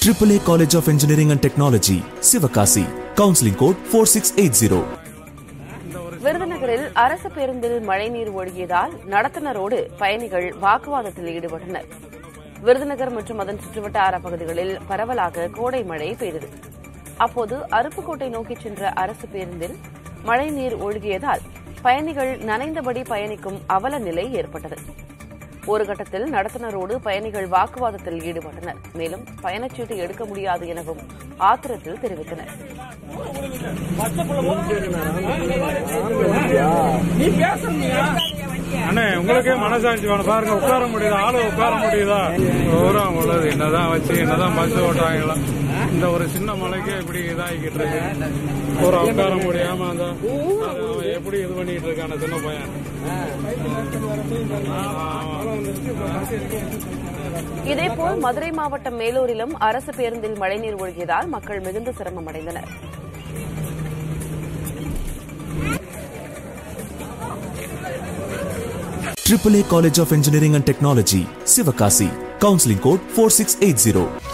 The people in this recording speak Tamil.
AAA College of Engineering and Technology, Sivakasi. Counseling code 4680. விருதுநகரில் அரசு பேருந்தில் மழைநீர் ஒழுகியதால் நடத்துனரோடு பயணிகள் வாக்குவாதத்தில் ஈடுபட்டனர் விருதுநகர் மற்றும் அதன் சுற்றுவட்டார பகுதிகளில் பரவலாக கோடை மழை பெய்தது அப்போது அருப்புக்கோட்டை நோக்கிச் சென்ற அரசு பேருந்தில் மழைநீர் ஒழுகியதால் பயணிகள் நனைந்தபடி பயணிக்கும் அவல நிலை ஏற்பட்டது ஒரு கட்டத்தில் நடத்துனரோடு பயணிகள் வாக்குவாதத்தில் ஈடுபட்டனர் மேலும் பயணச்சீட்டு எடுக்க முடியாது எனவும் ஆத்திரத்தில் தெரிவித்தனர் அண்ணே உங்களுக்கே மனசாட்சி வேணும் பாருங்க உட்கார முடியுதா ஆளு உட்கார முடியுதா தூரம் உள்ளது என்னதான் வச்சு என்னதான் பஸ் ஓட்டுறாங்களா இந்த ஒரு சின்ன மலைக்கே இப்படி இதாகிக்கிட்டு இருக்கு பூரா உட்கார முடியாம அந்த அது அவன் எப்படி இது பண்ணிட்டு இருக்கான சின்ன பையன் இதேபோல் மதுரை மாவட்டம் மேலூரிலும் அரசு பேருந்தில் மழைநீர் ஒழுகியதால் மக்கள் மிகுந்த சிரமம் அடைந்தனர் AAA College of Engineering and Technology, Sivakasi. Counseling code 4680.